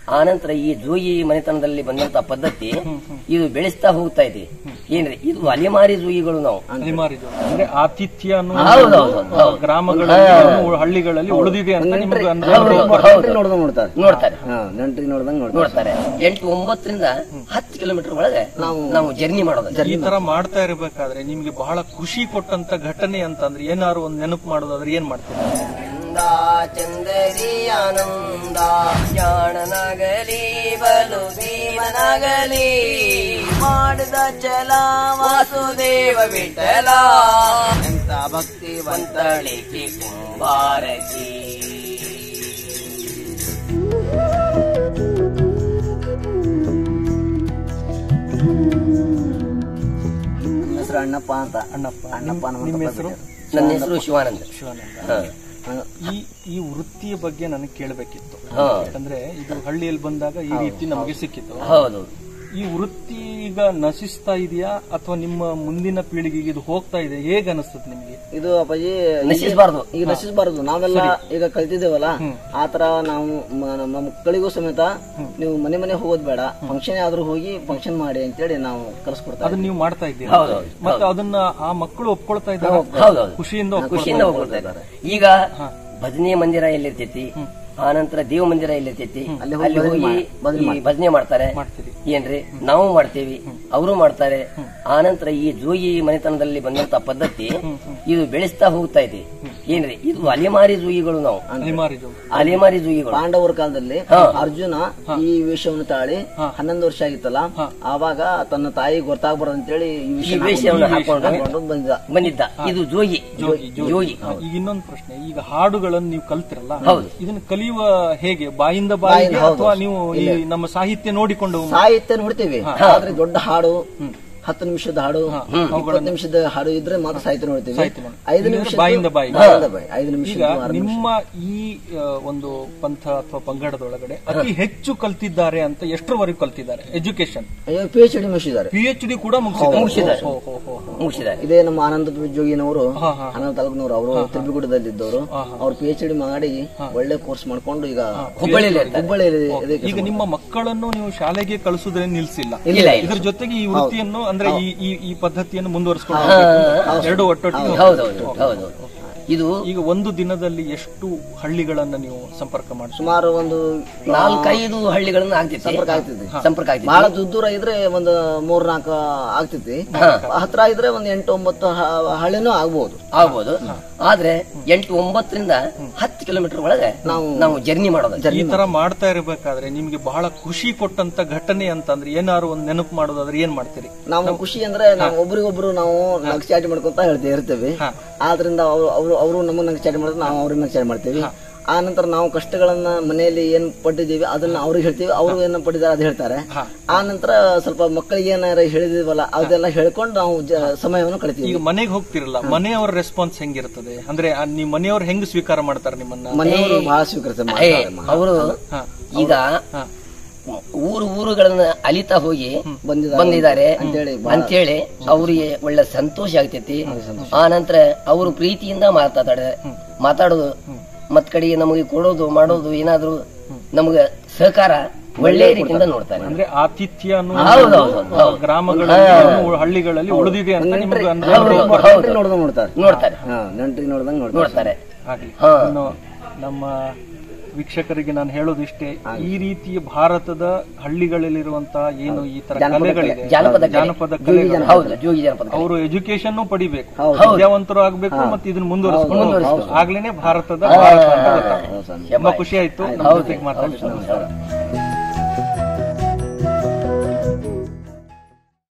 ಆನಂತರ ಈ ಜೋಗಿ ಮನೆತನದಲ್ಲಿ ಬಂದಂತ ಪದ್ಧತಿ ಇದು ಬೆಳೆಸ್ತಾ ಹೋಗ್ತಾ ಇದೆ ಏನ್ರಿ ಇದು ಅಲೆಮಾರಿ ಜೋಗಿಗಳು ನಾವು ಅಲೆಮಾರಿದು ಅಂದ್ರೆ ಆತಿಥ್ಯ ಅನ್ನೋ ಹೌದು, ಹೌದು, ಹೌದು. ಗ್ರಾಮಗಳಲ್ಲಿ ಇನ್ನು ಹಳ್ಳಿಗಳಲ್ಲಿ ಉಳಿದಿದೆ ಅಂತ ನಿಮ್ಗೆ ಅನುಭವ ಹೌದು, ಬರ್ತಾ ಹೌದು. ನೆಂಟ್ರಿ ನೋಡ್ದಂಗ್ ನೋಡ್ತಾರೆ ನೋಡ್ತಾರೆ ಹಾ ನೆಂಟ್ರಿ ನೋಡ್ದಂಗ್ ನೋಡ್ತಾರೆ ನೋಡ್ತಾರೆ ಎಂಟು ಒಂಬತ್ತರಿಂದ ಹತ್ತು ಕಿಲೋಮೀಟರ್ ಒಳಗೆ ನಾವು ಜರ್ನಿ ಮಾಡೋದು ಈ ತರ ಮಾಡ್ತಾ ಇರಬೇಕಾದ್ರೆ ನಿಮ್ಗೆ ಬಹಳ ಖುಷಿ ಕೊಟ್ಟಂತ ಘಟನೆ ಅಂತಂದ್ರೆ ಏನಾದ್ರು ಒಂದ್ ನೆನಪು ಮಾಡೋದಾದ್ರೆ ಏನ್ ಮಾಡ್ತೀರಾ ಚಂದರಿ ಆನಂದ ಜಾಣನಾಗಲಿ ಬಲು ಭೀಮನಾಗಲಿ ಮಾಡಿದ ಚಲ ವಾಸುದೇವ ವಿಠಲ ಎಂತ ಭಕ್ತಿವಂತಳಿಕೆ ಕುಂಬಾರಕಿ ನಮ್ಮ ಹೆಸರು ಅಣ್ಣಪ್ಪ ಅಂತ ಅಣ್ಣಪ್ಪ ಅಣ್ಣಪ್ಪ ಅನ್ನೋ ನಿಮ್ಮ ಅಂತ ಹೆಸರು ನನ್ನ ಹೆಸರು ಶಿವಾನಂದ ಶಿವಾನಂದ ಹ. ಈ ಈ ವೃತ್ತಿಯ ಬಗ್ಗೆ ನನಗೆ ಕೇಳಬೇಕಿತ್ತು ಹಾ. ಯಾಕಂದ್ರೆ ಇದು ಹಳ್ಳಿಯಲ್ಲಿ ಬಂದಾಗ ಈ ರೀತಿ ನಮಗೆ ಸಿಕ್ಕಿತ್ತು ಹೌದು ಈ ವೃತ್ತಿ ಈಗ ನಶಿಸ್ತಾ ಇದೆಯಾ ಅಥವಾ ನಿಮ್ಮ ಮುಂದಿನ ಪೀಳಿಗೆಗೆ ಇದು ಹೋಗ್ತಾ ಇದೆ ಹೇಗೆ ಅನಿಸ್ತದೆ ನಿಮಗೆ ಇದು ಅಪ್ಪಾಜಿ ನಶಿಸಬಾರ್ದು ಈಗ ನಶಿಸಬಾರದು ನಾವೆಲ್ಲ ಈಗ ಕಲ್ತಿದ್ದೇವಲ್ಲ ಆತರ ನಾವು ಮ- ನಮ್ಮ ಮಕ್ಕಳಿಗೂ ಸಮೇತ ನೀವು ಮನೆ ಮನೆ ಹೋಗೋದ್ ಬೇಡ ಫಂಕ್ಷನ್ ಆದ್ರೂ ಹೋಗಿ ಫಂಕ್ಷನ್ ಮಾಡಿ ಅಂತೇಳಿ ನಾವು ಕಲಿಸ್ಕೊಡ್ತಾ ಅದನ್ನ ನೀವು ಮಾಡ್ತಾ ಇದ್ದೀರಾ ಹೌದು, ಹೌದು. ಮತ್ತೆ ಅದನ್ನ ಆ ಮಕ್ಕಳು ಒಪ್ಕೊಳ್ತಾ ಇದ್ದಾರೆ ಹೌದೌದು ಖುಷಿಯಿಂದ ಒಪ್ಕೊಳ್ತಾ ಖುಷಿಯಿಂದ ಹೋಗ್ತಾ ಇದ್ದಾರೆ ಈಗ ಭಜನೆ ಮಂದಿರ ಎಲ್ಲಿರ್ತೈತಿ ಆನಂತರ ದೇವ ಮಂದಿರ ಎಲ್ಲಿರ್ತೈತಿ ಅಲ್ಲಿ ಹೋಗಿ ಈ ಭಜನೆ ಮಾಡ್ತಾರೆ ಮಾಡ್ತೀರಿ ಏನ್ರಿ ನಾವು ಮಾಡ್ತೇವಿ ಅವರು ಮಾಡ್ತಾರೆ ಆನಂತರ ಈ ಜೋಗಿ ಮನೆತನದಲ್ಲಿ ಬಂದಂತ ಪದ್ಧತಿ ಇದು ಬೆಳೆಸ್ತಾ ಹೋಗ್ತಾ ಇದೆ ಏನ್ರಿ ಇದು ಅಲೆಮಾರಿ ಜೋಗಿಗಳು ನಾವು ಅಲೆಮಾರಿ ಜೋಗ ಅಲೆಮಾರಿ ಜೋಗಿಗಳು ಪಾಂಡವರ ಕಾಲದಲ್ಲಿ ಅರ್ಜುನ ಈ ವಿಷಯವನ್ನು ತಾಳಿ ಹನ್ನೊಂದು ವರ್ಷ ಆಗಿತ್ತಲ್ಲ ಆವಾಗ ತನ್ನ ತಾಯಿ ಗೊತ್ತಾಗ್ಬಾರ್ದು ಅಂತೇಳಿ ಈ ಈ ವಿಷಯ ವೇಷವನ್ನು ಹಾಕೊಂಡು ಹಾಕೊಂಡು ಬಂದಿದ್ದ ಬಂದಿದ್ದ ಇದು ಜೋಗಿ ಜೋಗಿ ಜೋಗಿ ಈಗ ಇನ್ನೊಂದು ಪ್ರಶ್ನೆ ಈಗ ಹಾಡುಗಳನ್ನು ನೀವು ಕಲ್ತಿರಲ್ಲ ಹೌದು. ಇದನ್ನ ಕಲಿಯುವ ಹೇಗೆ ಬಾಯಿಂದ ಬಾಯಿಗೆ ಅಥವಾ ನೀವು ಈ ನಮ್ಮ ಸಾಹಿತ್ಯ ನೋಡಿಕೊಂಡು ಸಾಹಿತ್ಯ ನೋಡ್ತೀವಿ ಆದ್ರೆ ದೊಡ್ಡ ಹಾಡು ಹತ್ತು ನಿಮಿಷದ ಹಾಡು ಇಪ್ಪತ್ತು ನಿಮಿಷದ ಹಾಡು ಇದ್ರೆ ಮಾತ್ರ ಸಾಹಿತ್ಯ ನೋಡ್ತೀವಿ ಸಾಹಿತ್ಯ ನೋಡಿ. ಐದು ಇಲ್ಲಿಂದ ನಿಮಿಷ ಬಾಯಿಂದ ಬಾಯಿಗೆ. ಬಾಯಿಂದ ಬಾಯಿ ಐದು ನಿಮಿಷ ಈಗ ನಿಮ್ಮ ಈ ಆ, ಒಂದು ಪಂಥ ಅಥವಾ ಪಂಗಡದೊಳಗಡೆ ಅತಿ ಹೆಚ್ಚು ಕಲ್ತಿದ್ದಾರೆ ಅಂತ ಎಷ್ಟರವರೆಗೂ ಕಲ್ತಿದ್ದಾರೆ ಎಜುಕೇಶನ್ ಅಯ್ಯೋ ಪಿ ಎಚ್ ಡಿ ಮುಗಿಸಿದ್ದಾರೆ ಪಿ ಎಚ್ ಡಿ ಕೂಡ ಮುಗಿಸಿದ್ದಾರೆ ಮುಗಿಸಿದ್ದಾರೆ. ಹೋ, ಹೋ, ಹೋ, ಹೋ. ಮುಗಿಸಿದ್ದಾರೆ ಇದೇ ನಮ್ಮ ಆನಂದ ಜೋಗಿನವರು ಹಾ, ಹಾ. ಆನಂದ ತಾಲೂಕಿನವರು ಅವರು ತಿರುಬಿಗುಡದಲ್ಲಿದ್ದವರು ಅವ್ರು ಪಿ ಎಚ್ ಡಿ ಮಾಡಿ ಒಳ್ಳೆ ಕೋರ್ಸ್ ಮಾಡ್ಕೊಂಡು ಈಗ ಹುಬ್ಬಳ್ಳಿಯಲ್ಲಿ ಇರ್ತಾರೆ. ಹುಬ್ಬಳ್ಳಿಯಲ್ಲಿ ಇದೆ ಈಗ ನಿಮ್ಮ ಮಕ್ಕಳನ್ನು ನೀವು ಶಾಲೆಗೆ ಕಳಿಸುವುದೇ ನಿಲ್ಸಿಲ್ಲ ಇಲ್ಲ ಇಲ್ಲ ಇದ್ರ ಜೊತೆಗೆ ಈ ವೃತ್ತಿಯನ್ನು ಅಂದ್ರೆ ಈ ಈ ಈ ಪದ್ಧತಿಯನ್ನು ಮುಂದುವರಿಸಿಕೊಂಡು ಹೋಗ್ಬೇಕು. ಎರಡು ಒಟ್ಟೊಟ್ಟಿಗೆ ಹೌದೌದು ಹೌದು ಇದು ಈಗ ಒಂದು ದಿನದಲ್ಲಿ ಎಷ್ಟು ಹಳ್ಳಿಗಳನ್ನ ನೀವು ಸಂಪರ್ಕ ಮಾಡ್ತೀವಿ ಸುಮಾರು ಒಂದು ನಾಲ್ಕೈದು ಹಳ್ಳಿಗಳನ್ನ ಆಗ್ತೈತಿ ಸಂಪರ್ಕ ಆಗ್ತೈತಿ ಸಂಪರ್ಕ ಆಗ್ತೈತಿ ಬಹಳ ದೂರ ಇದ್ರೆ ಒಂದು ಮೂರ್ ನಾಲ್ಕು ಆಗ್ತೈತಿ ಹತ್ರ ಇದ್ರೆ ಒಂದ್ ಎಂಟು ಒಂಬತ್ತು ಹ- ಹಳ್ಳಿನೂ ಆಗ್ಬಹುದು ಆಗ್ಬೋದು ಆದ್ರೆ ಎಂಟು ಒಂಬತ್ತರಿಂದ ಹತ್ತು ಕಿಲೋಮೀಟರ್ ಒಳಗೆ ನಾವು ನಾವು ಜರ್ನಿ ಮಾಡೋದು ಈ ತರ ಮಾಡ್ತಾ ಇರಬೇಕಾದ್ರೆ ನಿಮ್ಗೆ ಬಹಳ ಖುಷಿ ಕೊಟ್ಟಂತ ಘಟನೆ ಅಂತಂದ್ರೆ ಏನಾದ್ರು ಒಂದ್ ನೆನಪು ಮಾಡೋದಾದ್ರೆ ಏನ್ ಮಾಡ್ತೀರಿ ನಾವು ಖುಷಿ ಅಂದ್ರೆ ನಾವು ಒಬ್ರಿಗೊಬ್ರು ನಾವು ನಗಚಾಟಿ ಮಾಡ್ಕೊಂತ ಹೇಳ್ತೇವೆ ಇರ್ತೇವೆ ಆದ್ರಿಂದ ಅವ್ರು ಅವರು ಅವರು ನಮ್ಮನ್ನ ನಗಚಾಟಿ ಮಾಡಿದ್ರೆ ನಾವು ಅವ್ರಿಗೆ ನಗಚಾಟಿ ಮಾಡ್ತೇವೆ ಆ ನಂತರ ನಾವು ಕಷ್ಟಗಳನ್ನ ಮನೆಯಲ್ಲಿ ಏನ್ ಪಟ್ಟಿದ್ದೀವಿ ಅದನ್ನ ಅವ್ರಿಗೆ ಹೇಳ್ತೀವಿ ಅವರು ಏನ ಪಟ್ಟಿದ್ದಾರೆ ಅದು ಹೇಳ್ತಾರೆ ಆ ನಂತರ ಸ್ವಲ್ಪ ಮಕ್ಕಳಿಗೆ ಏನಾರ ಹೇಳಿದೀವಲ್ಲ ಅದೆಲ್ಲ ಹೇಳ್ಕೊಂಡು ನಾವು ಜ- ಸಮಯವನ್ನು ಕಳಿತೀವಿ ಈಗ ಮನೆಗೆ ಹೋಗ್ತಿರಲ್ಲ ಮನೆಯವರ ರೆಸ್ಪಾನ್ಸ್ ಹೆಂಗಿರ್ತದೆ ಅಂದ್ರೆ ಆ ನಿಮ್ ಮನೆಯವ್ರು ಹೆಂಗ್ ಸ್ವೀಕಾರ ಮಾಡ್ತಾರೆ ನಿಮ್ಮನ್ನ ಮನೆಯವರು ಬಹಳ ಸ್ವೀಕರಿಸ್ತಾರೆ ಏ ಅವರು ಈಗ ಊರು ಊರುಗಳನ್ನ ಅಲಿತಾ ಹೋಗಿ ಬಂದಿದ್ದಾರೆ ಅಂತೇಳಿ ಅವ್ರಿಗೆ ಒಳ್ಳೆ ಸಂತೋಷ ಆಗ್ತೈತಿ ಆ ನಂತರ ಅವರು ಪ್ರೀತಿಯಿಂದ ಮಾತಾಡ ಮಾತಾಡೋದು ಮತ್ ಕಡೆಗೆ ನಮಗೆ ಕೊಡೋದು ಮಾಡೋದು ಏನಾದ್ರು ನಮಗೆ ಸಹಕಾರ ಒಳ್ಳೆ ರೀತಿಯಿಂದ ನೋಡ್ತಾರೆ ಅಂದ್ರೆ ಆತಿಥ್ಯ ಅನ್ನೋ ಹೌದು, ಹೌದು, ಹೌದು. ಗ್ರಾಮಗಳಲ್ಲಿ ಇನ್ನು ಹಳ್ಳಿಗಳಲ್ಲಿ ಉಳಿದಿದೆ ಅಂತ ನಿಮ್ಗೆ ಅನುಭವ ಹೌದು, ಬರ್ತಾ ಇದೆ. ನೆಂಟ್ರಿ ನೋಡ್ದಂಗ್ ನೋಡ್ತಾರೆ ನೋಡ್ತಾರೆ ಹಾ ನೆಂಟ್ರಿ ನೋಡ್ದಂಗ್ ನೋಡ್ತಾರೆ ನೋಡ್ತಾರೆ ಆಗ್ಲಿ ಹಾ. ಇನ್ನು ನಮ್ಮ ವೀಕ್ಷಕರಿಗೆ ನಾನು ಹೇಳೋದಿಷ್ಟೇ ಈ ರೀತಿಯ ಭಾರತದ ಹಳ್ಳಿಗಳಲ್ಲಿರುವಂತಹ ಏನು ಈ ತರ ಕಲೆಗಳಿದೆ ಜಾನಪದ ಕಲೆ. ಜಾನಪದ ಕಲೆಗಳು ಹೌದು ಜೋಗಿ ಜನಪದ ಕಲೆ. ಅವರು ಎಜುಕೇಶನ್ ಪಡಿಬೇಕು ವಿದ್ಯಾವಂತರು ಆಗ್ಬೇಕು ಮತ್ತೆ ಇದನ್ನ ಮುಂದುವರಿಸ್ಕೊಂಡು ಆಗ್ಲೇನೆ ಭಾರತದ ಭಾರತ ಅಂತ ಗೊತ್ತಾಗುತ್ತೆ. ತುಂಬಾ ಖುಷಿ ಆಯ್ತು ನಮ್ಮ ಜೊತೆಗೆ ಮಾತಾಡಿದ್ದು